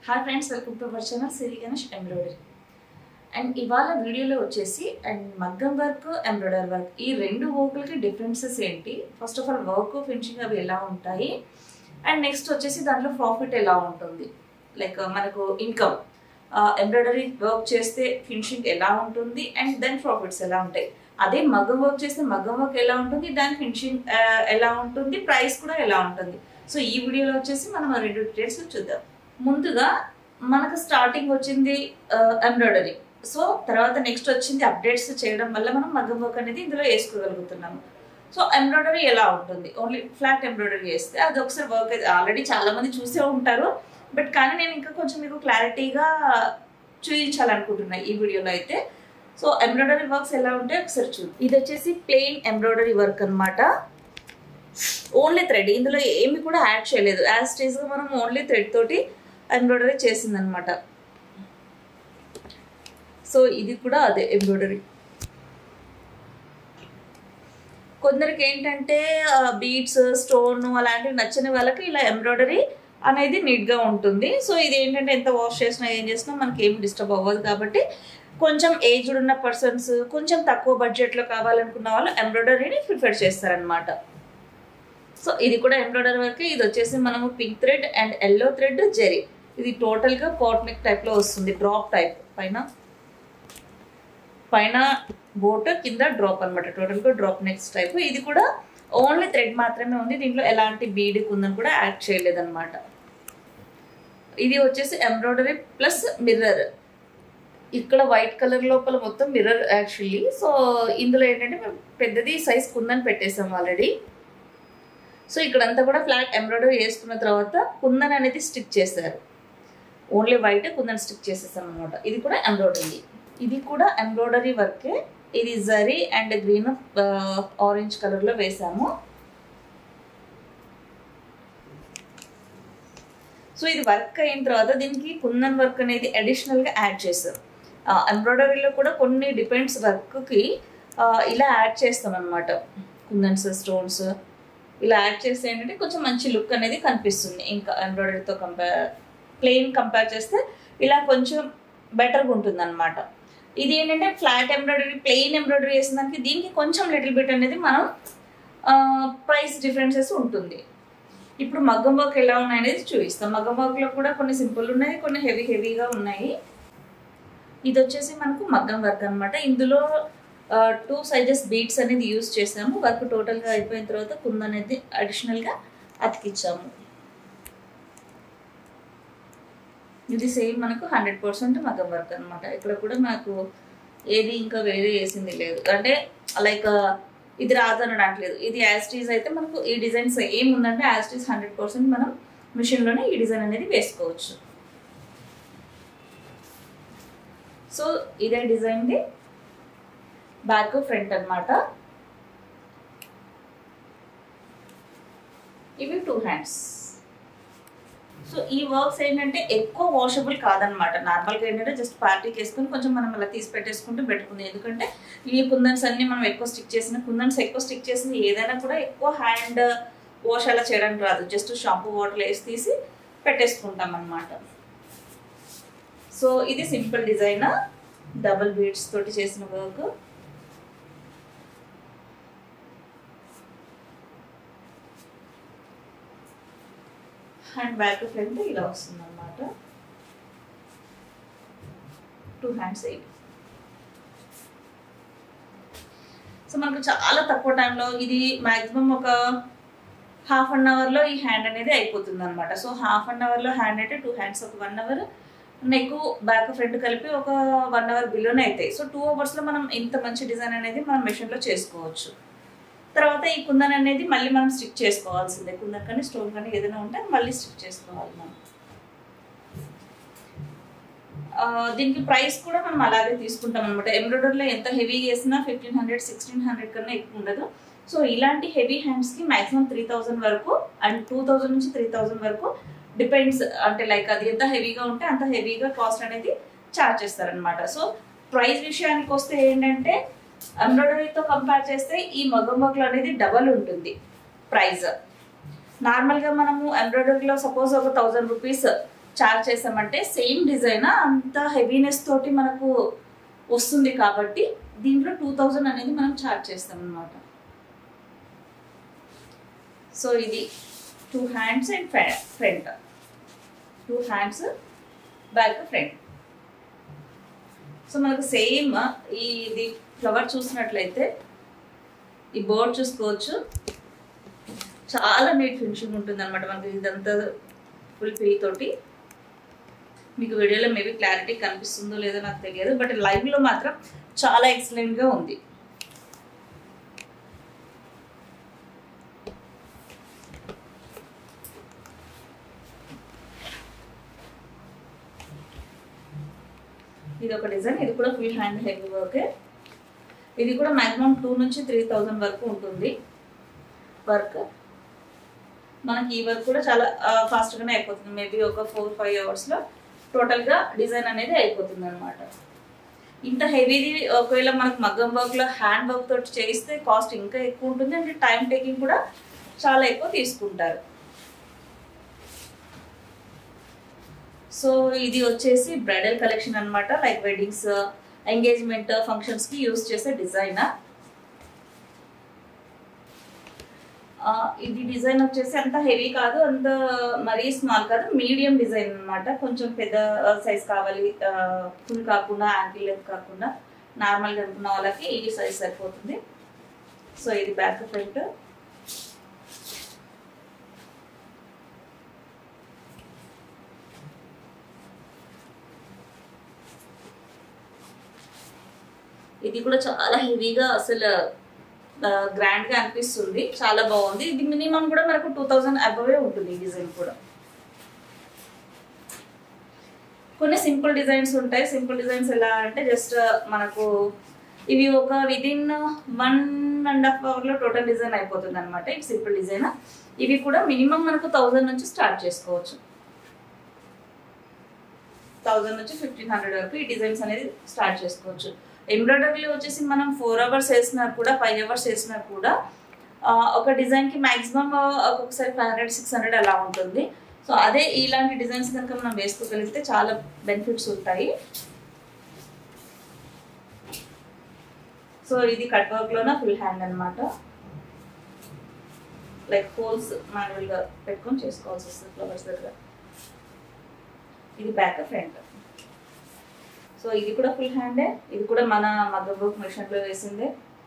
hi friends welcome to our channel Siri Ganesh embroidery and ఇవాళ వీడియోలో వచ్చేసి అండ్ మగ్గం వర్క్ ఎంబ్రాయిడరీ వర్క్ ఈ రెండు వర్క్లకి డిఫరెన్సెస్ ఏంటి first of all work finishing అవి ఎలా ఉంటాయి అండ్ నెక్స్ట్ వచ్చేసి దాంట్లో ప్రాఫిట్ ఎలా ఉంటుంది లైక్ మనకు ఇన్కమ్ ఎంబ్రాయిడరీ వర్క్ చేస్తే ఫినిషింగ్ ఎలా ఉంటుంది అండ్ దెన్ ప్రాఫిట్స్ ఎలా ఉంటాయి అదే మగ్గం వర్క్ చేస్తే మగ్గం వర్క్ ఎలా ఉంటుంది దాని ఫినిషింగ్ ఎలా ఉంటుంది ప్రైస్ కూడా ఎలా ఉంటుంది సో ఈ వీడియోలో వచ్చేసి మనం ఆ రెండు డీటెయిల్స్ చూద్దాం ముందుగా మనకు స్టార్టింగ్ వచ్చింది ఎంబ్రాయిడరీ సో తర్వాత నెక్స్ట్ వచ్చింది అప్డేట్స్ చేయడం వల్ల మనం మగ్గం వర్క్ అనేది ఇందులో వేసుకోగలుగుతున్నాము సో ఎంబ్రాయిడరీ ఎలా ఉంటుంది ఓన్లీ ఫ్లాట్ ఎంబ్రాయిడరీ చేస్తే అది ఒకసారి వర్క్ అయితే ఆల్రెడీ చాలా మంది చూసే ఉంటారు బట్ కానీ నేను ఇంకా కొంచెం మీకు క్లారిటీగా చూపించాలనుకుంటున్నా ఈ వీడియోలో అయితే సో ఎంబ్రాయిడరీ వర్క్స్ ఎలా ఉంటాయి ఒకసారి చూద్దాం ఇది వచ్చేసి ప్లెయిన్ ఎంబ్రాయిడరీ వర్క్ అనమాట ఓన్లీ థ్రెడ్ ఇందులో ఏమి కూడా యాడ్ చేయలేదు యాజ్ స్టేజ్గా మనం ఓన్లీ థ్రెడ్ తోటి ఎంబ్రాయిడరీ చేసిందనమాట సో ఇది కూడా అదే ఎంబ్రాయిడరీ కొందరికి ఏంటంటే బీడ్స్ స్టోన్ అలాంటివి నచ్చని వాళ్ళకి ఇలా ఎంబ్రాయిడరీ అనేది నీట్గా ఉంటుంది సో ఇది ఏంటంటే ఎంత వాష్ చేసినా ఏం చేసినా మనకి ఏం డిస్టర్బ్ అవ్వదు కాబట్టి కొంచెం ఏజ్డ్ ఉన్న పర్సన్స్ కొంచెం తక్కువ బడ్జెట్లో కావాలనుకున్న వాళ్ళు ఎంబ్రాయిడరీని ప్రిఫర్ చేస్తారనమాట సో ఇది కూడా ఎంబ్రాయిడరీ వర్క్ ఇది వచ్చేసి మనము pink thread and yellow thread జెరీ ఇది టోటల్గా కోట్ నెక్ టైప్లో వస్తుంది డ్రాప్ టైప్ పైన పైన బోట్ కింద డ్రాప్ అనమాట టోటల్గా డ్రాప్ నెక్స్ టైప్ ఇది కూడా ఓన్లీ థ్రెడ్ మాత్రమే ఉంది దీంట్లో ఎలాంటి బీడ్ కుందని కూడా యాడ్ చేయలేదన్నమాట ఇది వచ్చేసి ఎంబ్రాయిడరీ ప్లస్ మిర్రర్ ఇక్కడ వైట్ కలర్ లోపల మొత్తం మిర్రర్ యాక్చువల్లీ సో ఇందులో ఏంటంటే మేము పెద్దది సైజ్ కుందని పెట్టేసాం ఆల్రెడీ సో ఇక్కడంతా కూడా ఫ్లాట్ ఎంబ్రాయిడరీ వేసుకున్న తర్వాత కుందన్ అనేది స్టిక్ చేశారు ఓన్లీ వైట్ కుందన్ స్టిక్ చేసేసాం అనమాట ఇది కూడా ఎంబ్రాయిడరీ ఇది కూడా ఎంబ్రాయిడరీ వర్కే ఇది జరీ అండ్ గ్రీన్ ఆరెంజ్ కలర్లో వేసాము సో ఇది వర్క్ అయిన తర్వాత దీనికి కుందన్ వర్క్ అనేది అడిషనల్గా యాడ్ చేశారు ఎంబ్రాయిడరీలో కూడా కొన్ని డిపెండ్స్ వర్క్కి ఇలా యాడ్ చేస్తాం అనమాట కుందన్స్ స్టోన్స్ ఇలా యాడ్ చేస్తే ఏంటంటే కొంచెం మంచి లుక్ అనేది కనిపిస్తుంది ఇంకా ఎంబ్రాయిడరీతో కంపేర్ ప్లెయిన్ కంపేర్ చేస్తే ఇలా కొంచెం బెటర్గా ఉంటుంది అనమాట ఇది ఏంటంటే ఫ్లాట్ ఎంబ్రాయిడరీ ప్లెయిన్ ఎంబ్రాయిడరీ వేసిన దానికి దీనికి కొంచెం లిటిల్ బిట్ అనేది మనం ప్రైస్ డిఫరెన్సెస్ ఉంటుంది ఇప్పుడు మగ్గం వర్క్ ఎలా ఉన్నాయి అనేది చూపిస్తాం మగ్గం వర్క్లో కూడా కొన్ని సింపుల్ ఉన్నాయి కొన్ని హెవీ హెవీగా ఉన్నాయి ఇది వచ్చేసి మనకు మగ్గం వర్క్ అనమాట ఇందులో టూ సైజెస్ బీట్స్ అనేది యూస్ చేసాము వర్క్ టోటల్గా అయిపోయిన తర్వాత కుంద అనేది అడిషనల్గా అతికిచ్చాము ఇది సేమ్ మనకు హండ్రెడ్ పర్సెంట్ మగ్గం వర్క్ అనమాట ఇక్కడ కూడా మనకు ఏది ఇంకా వేరే వేసింది లేదు అంటే లైక్ ఇది రాదని అనట్లేదు ఇది యాస్టీజ్ అయితే మనకు ఈ డిజైన్స్ ఏముందంటే యాస్టీజ్ హండ్రెడ్ పర్సెంట్ మనం మిషన్లోనే ఈ డిజైన్ అనేది వేసుకోవచ్చు సో ఇదే డిజైన్ది బ్యాక్ ఫ్రంట్ అనమాట ఇవి టూ హ్యాండ్స్ సో ఈ వర్క్స్ ఏంటంటే ఎక్కువ వాషబుల్ కాదనమాట నార్మల్గా ఏంటంటే జస్ట్ పార్టీకి వేసుకొని కొంచెం మనం అలా తీసి పెట్టేసుకుంటే పెట్టుకుంది ఎందుకంటే ఈ కుందన్స్ అన్ని మనం ఎక్కువ స్టిక్ చేసిన కుందన్స్ ఎక్కువ స్టిక్ చేసిన ఏదైనా కూడా ఎక్కువ హ్యాండ్ వాష్ అలా చేయడానికి రాదు జస్ట్ షాంపూ వాటర్ వేసి తీసి పెట్టేసుకుంటాం అనమాట సో ఇది సింపుల్ డిజైన్ డబుల్ బీడ్స్ తోటి చేసిన వర్క్ హ్యాండ్ బ్యాక్ ఫ్రంట్ ఇలా వస్తుంది అనమాట టూ హ్యాండ్స్ ఎయిట్ సో మనకు చాలా తక్కువ టైంలో ఇది మ్యాక్సిమం ఒక హాఫ్ అన్ అవర్లో ఈ హ్యాండ్ అనేది అయిపోతుంది అనమాట సో హాఫ్ అన్ అవర్లో హ్యాండ్ అంటే టూ హ్యాండ్స్ ఒక one hour neck back front కలిపి ఒక వన్ అవర్ బిలోనే అవుతాయి సో టూ అవర్స్లో మనం ఇంత మంచి డిజైన్ అనేది మనం మెషిన్లో చేసుకోవచ్చు తర్వాత ఈ కుందన్ అనేది మళ్ళీ మనం స్టిక్ చేసుకోవాల్సిందే కుందన్ కానీ స్టోన్ కానీ ఏదైనా ఉంటే మళ్ళీ స్టిక్ చేసుకోవాలి మనం దీనికి ప్రైస్ కూడా మనం అలాగే తీసుకుంటాం అనమాట ఎంబ్రాయిడరీలో ఎంత హెవీ చేసినా ఫిఫ్టీన్ హండ్రెడ్ సిక్స్టీన్ హండ్రెడ్ కన్నా ఎక్కువ ఉండదు సో ఇలాంటి హెవీ హ్యాండ్స్కి మాక్సిమం త్రీ థౌజండ్ వరకు అండ్ టూ థౌజండ్ నుంచి త్రీ థౌజండ్ వరకు డిపెండ్స్ అంటే లైక్ అది ఎంత హెవీగా ఉంటే అంత హెవీగా కాస్ట్ అనేది ఛార్జ్ చేస్తారనమాట సో ప్రైస్ విషయానికి వస్తే ఏంటంటే ఎంబ్రాయిడరీతో కంపేర్ చేస్తే ఈ మగ్గం వర్క్లో అనేది డబల్ ఉంటుంది ప్రైస్ నార్మల్గా మనము ఎంబ్రాయిడరీలో సపోజ్ ఒక థౌజండ్ రూపీస్ చార్జ్ చేసామంటే సేమ్ డిజైన్ అంత హెవీనెస్ తోటి మనకు వస్తుంది కాబట్టి దీంట్లో టూ థౌజండ్ అనేది మనం చార్జ్ చేస్తాం అనమాట సో ఇది two hands and front two hands back front so మనకు సేమ్ ఈ ఇది ఫ్లవర్ చూసినట్లయితే ఈ బోర్డ్ చూసుకోవచ్చు చాలా నీట్ ఫినిషింగ్ ఉంటుంది అనమాట మనకి ఇదంతా ఫుల్ పీ తోటి మీకు వీడియోలో మేబీ క్లారిటీ కనిపిస్తుందో లేదో నాకు తెలియదు బట్ లైవ్లో మాత్రం చాలా ఎక్సలెంట్గా ఉంది ఇది ఒక డిజైన్ ఇది కూడా ఫుల్ హ్యాండ్ హెవీ వర్క్ ఇది కూడా మాక్సిమం టూ నుంచి త్రీ థౌజండ్ వరకు ఉంటుంది వర్క్ మనకి ఈ వర్క్ కూడా చాలా ఫాస్ట్గానే అయిపోతుంది మేబీ ఒక ఫోర్ ఫైవ్ అవర్స్లో టోటల్గా డిజైన్ అనేది అయిపోతుంది అనమాట ఇంత హెవీది ఒకవేళ మనకు మగ్గం వర్క్లో హ్యాండ్ వర్క్ తోటి చేయిస్తే కాస్ట్ ఇంకా ఎక్కువ ఉంటుంది అంటే టైం టేకింగ్ కూడా చాలా ఎక్కువ తీసుకుంటారు సో ఇది వచ్చేసి బ్రైడల్ కలెక్షన్ అనమాట లైక్ వెడ్డింగ్స్ ఎంగేజ్మెంట్ ఫంక్షన్స్కి యూస్ చేసే డిజైన్ ఇది డిజైన్ వచ్చేసి అంత హెవీ కాదు అంత మరీ స్మాల్ కాదు మీడియం డిజైన్ అనమాట కొంచెం పెద్ద సైజ్ కావాలి ఫుల్ కాకుండా యాంకిల్ లెంత్ కాకుండా నార్మల్గా అనుకున్న వాళ్ళకి ఈ సైజ్ సరిపోతుంది సో ఇది బ్యాక్ ఫ్రంట్ ఇది కూడా చాలా హెవీగా అసలు గ్రాండ్ గా అనిపిస్తుంది చాలా బాగుంది ఇది మినిమం కూడా మనకు టూ థౌజండ్ అబవే ఉంటుంది ఈ డిజైన్ కూడా కొన్ని సింపుల్ డిజైన్స్ ఉంటాయి సింపుల్ డిజైన్స్ ఎలా అంటే జస్ట్ మనకు ఇవి ఒక విదిన్ వన్ అండ్ హాఫ్ అవర్లో టోటల్ డిజైన్ అయిపోతుంది అనమాట ఇది సింపుల్ డిజైన్ ఇవి కూడా మినిమం మనకు థౌజండ్ నుంచి స్టార్ట్ చేసుకోవచ్చు థౌజండ్ నుంచి ఫిఫ్టీన్ హండ్రెడ్ వరకు ఈ డిజైన్స్ అనేది స్టార్ట్ చేసుకోవచ్చు ఎంబ్రాయిడరీలో వచ్చేసి మనం ఫోర్ అవర్స్ వేసినా కూడా ఫైవ్ అవర్స్ వేసినా కూడా ఒక డిజైన్కి మ్యాక్సిమం ఒక్కొక్కసారి ఫైవ్ హండ్రెడ్ సిక్స్ హండ్రెడ్ అలా ఉంటుంది సో అదే ఇలాంటి డిజైన్స్ కనుక మనం వేసుకోగలిగితే చాలా బెనిఫిట్స్ ఉంటాయి సో ఇది కట్ వర్క్లోన ఫుల్ హ్యాండ్ అనమాట లైక్ హోల్స్ మాన్యువల్గా పెట్టుకొని చేసుకోవాల్సి వస్తుంది ఫ్లవర్స్ దగ్గర ఇది బ్యాక్ ఫ్రంట్ సో ఇది కూడా ఫుల్ హ్యాండే ఇది కూడా మన మగ్గ బుక్ మిషన్లో వేసిందే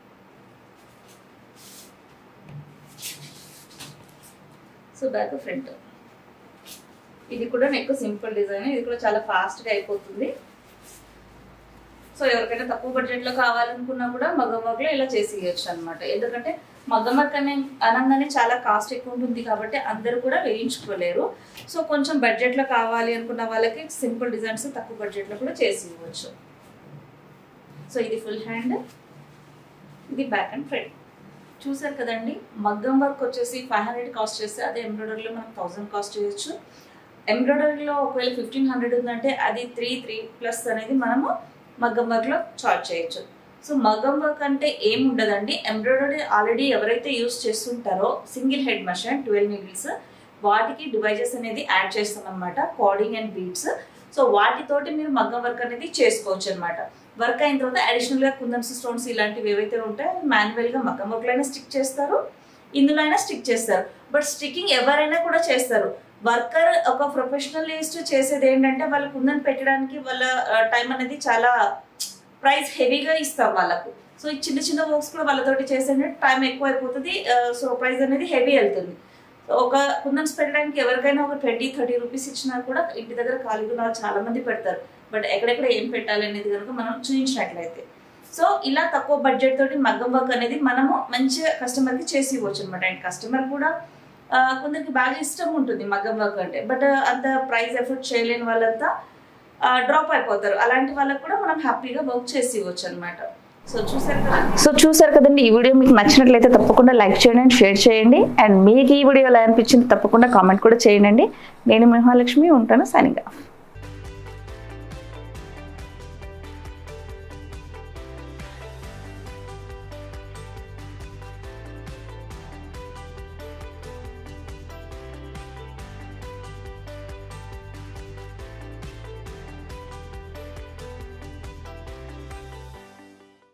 సో బ్యాక్ ఫ్రంట్ ఇది కూడా నెక్ సింపుల్ డిజైన్ ఇది కూడా చాలా ఫాస్ట్గా అయిపోతుంది సో ఎవరికైనా తక్కువ బడ్జెట్లో కావాలనుకున్నా కూడా మగ్గం వర్క్లో ఇలా చేసి ఇవ్వచ్చు అనమాట ఎందుకంటే మగ్గం వర్క్ అనే అనగానే చాలా కాస్ట్ ఎక్కువ ఉంటుంది కాబట్టి అందరూ కూడా వేయించుకోలేరు సో కొంచెం బడ్జెట్లో కావాలి అనుకున్న వాళ్ళకి సింపుల్ డిజైన్స్ తక్కువ బడ్జెట్లో కూడా చేసి ఇవ్వచ్చు సో ఇది ఫుల్ హ్యాండ్ ఇది బ్యాక్ అండ్ ఫ్రంట్ చూసారు కదండి మగ్గం వర్క్ వచ్చేసి ఫైవ్ హండ్రెడ్ కాస్ట్ చేస్తే అదే ఎంబ్రాయిడరీలో మనం థౌసండ్ కాస్ట్ చేయొచ్చు ఎంబ్రాయిడరీలో ఒకవేళ ఫిఫ్టీన్ హండ్రెడ్ ఉందంటే అది త్రీ త్రీ ప్లస్ అనేది మనము మగ్గం వర్క్లో చార్జ్ చేయొచ్చు సో మగ్గం వర్క్ అంటే ఏం ఉండదండి ఎంబ్రాయిడరీ ఆల్రెడీ ఎవరైతే యూస్ చేస్తుంటారో single head machine twelve needles వాటికి డివైజెస్ అనేది యాడ్ చేస్తాం అనమాట కోడింగ్ అండ్ బీట్స్ సో వాటితోటి మీరు మగ్గం వర్క్ అనేది చేసుకోవచ్చు అనమాట వర్క్ అయిన తర్వాత అడిషనల్గా కుందన్స్ స్టోన్స్ ఇలాంటివి ఏవైతే ఉంటాయో మాన్యువల్గా మగ్గం వర్క్లో అయినా స్టిక్ చేస్తారు ఇందులో అయినా స్టిక్ చేస్తారు బట్ స్టిక్కింగ్ ఎవరైనా కూడా చేస్తారు వర్కర్ ఒక ప్రొఫెషనలిస్ట్ చేసేది ఏంటంటే వాళ్ళ కుందన్ పెట్టడానికి వాళ్ళ టైం అనేది చాలా ప్రైస్ హెవీగా ఇస్తాం వాళ్ళకు సో ఈ చిన్న చిన్న వర్క్స్ కూడా వాళ్ళతోటి చేసేటంటే టైం ఎక్కువ అయిపోతుంది సో ప్రైస్ అనేది హెవీ వెళ్తుంది ఒక కుందన్స్ పెట్టడానికి ఎవరికైనా ఒక ట్వంటీ థర్టీ రూపీస్ ఇచ్చినా కూడా ఇంటి దగ్గర ఖాళీగా ఉన్న వాళ్ళు చాలా మంది పెడతారు బట్ ఎక్కడెక్కడ ఏం పెట్టాలి అనేది కనుక మనం చూపించినట్లయితే సో ఇలా తక్కువ బడ్జెట్ తోటి మగ్గం వర్క్ అనేది మనము మంచిగా కస్టమర్కి చేసి ఇవ్వచ్చు అనమాట అండ్ కస్టమర్ కూడా కొందరికి బాగా ఇష్టం ఉంటుంది మగ్గం వర్క్ అంటే బట్ అంత ప్రైస్ ఎఫర్ట్ చేయలేని వాళ్ళంతా డ్రాప్ అయిపోతారు అలాంటి వాళ్ళకి కూడా మనం హ్యాపీగా వర్క్ చేసి ఇవ్వచ్చు అనమాట సో చూసారు కదా సో చూసారు కదండి ఈ వీడియో మీకు నచ్చినట్లయితే తప్పకుండా లైక్ చేయండి అండ్ షేర్ చేయండి అండ్ మీకు ఈ వీడియో ఎలా అనిపించింది తప్పకుండా కామెంట్ కూడా చేయండి నేను మహాలక్ష్మి ఉంటాను సైనింగ్ ఆఫ్